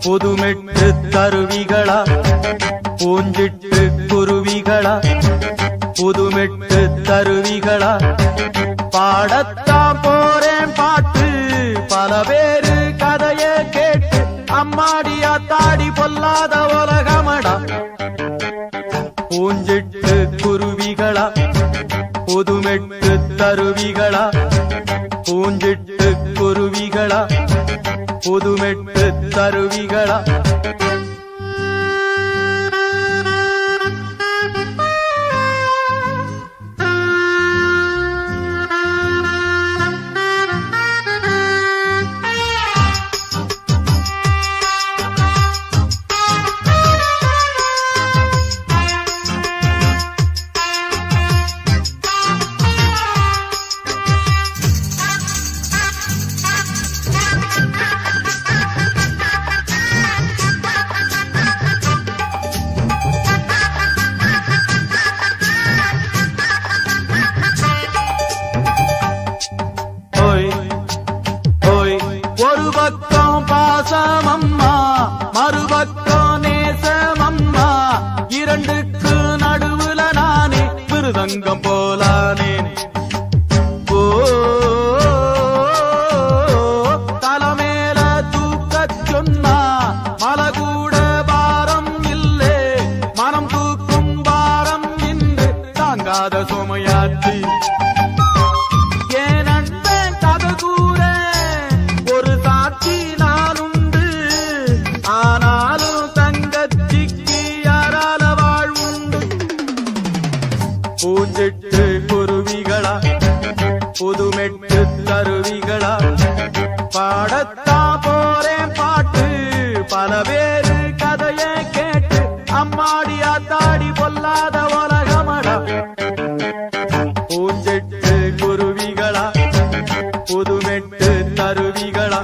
புதுமெட்டு தருவிகளா பூஞ்சிட்டு குருவிகளா புதுமெட்டு தருவிகளா பாடத்தான் போறேன் பாட்டு பல பேரு கதைய கேட்டு அம்மாடியா தாடி பொல்லாத உலகமடா பூஞ்சிட்டு குருவிகளா புதுமெட்டு தருவிகளா பூஞ்சிட்டு குருவிகளா புதுமெட்டு தருவிகளா ஓய் ஓய் ஒரு பக்கம் பாசமம்மா மறுபக்கம் நேசமம்மா இரண்டுக்கு நடுவுல நானே மிருதங்கம் போலானேன் ஓ தலைமேல தூக்கச் சொன்னா மலை கூட பாரம் இல்லே மனம் தூக்கும் பாரம் இன்று தாங்காத சுமையாச்சு என் அன்பன் கதை கூற ஒரு சாட்சி நான் உண்டு ஆனாலும் தங்கச்சிக்கு யாரால வாழ்வுண்டு பூஞ்சிட்டு குருவிகளா புதுமெட்டு தருவிகளா பாடத்தான் போறேன் பாட்டு பல பேரு கதைய கேட்டு அம்மாடியா தாடி பொல்லாத உலகமடா பூஞ்செட்டு குருவிகளா புதுமெட்டு தருவிகளா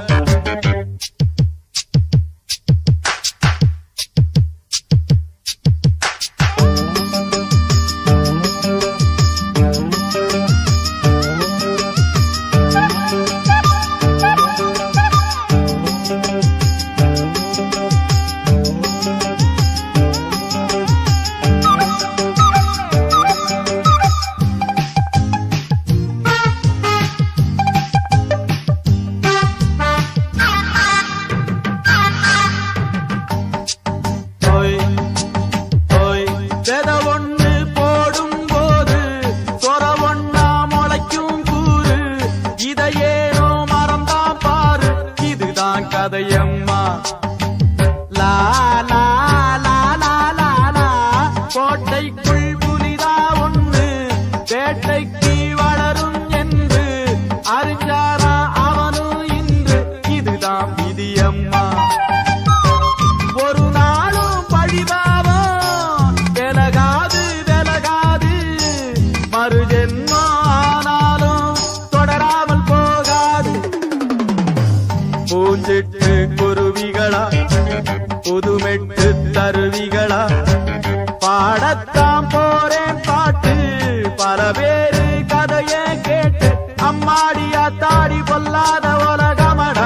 ஓய் ஓய் வித ஒண்ணு போடும் போது சொர ஒண்ணா முளைக்கும் கூறு இதை ஏனோ மறந்தான் பாரு இதுதான் கதையம்மா லா லா லா லா லா லா கோட்டைக்குள் புலிதா ஒண்ணு வேட்டைக்கு வளரும் என்று அறிஞ்சாரா அவனும் இன்று இதுதான் விதியம்மா ஒரு நாளும் பழிபாவம் விலகாது விலகாது மறு ஜென்மம் ஆனாலும் தொடராமல் போகாது பூஞ்சிட்டு குருவிகளா புதுமெட்டு தருவிகளா பாடத்தான் போறேன் பாட்டு பல பேரு கதைய கேட்டு அம்மாடியா தாடி பொல்லாத உலகமடா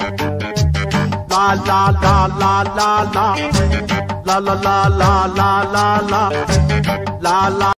la la la la la la la la la la la la la la la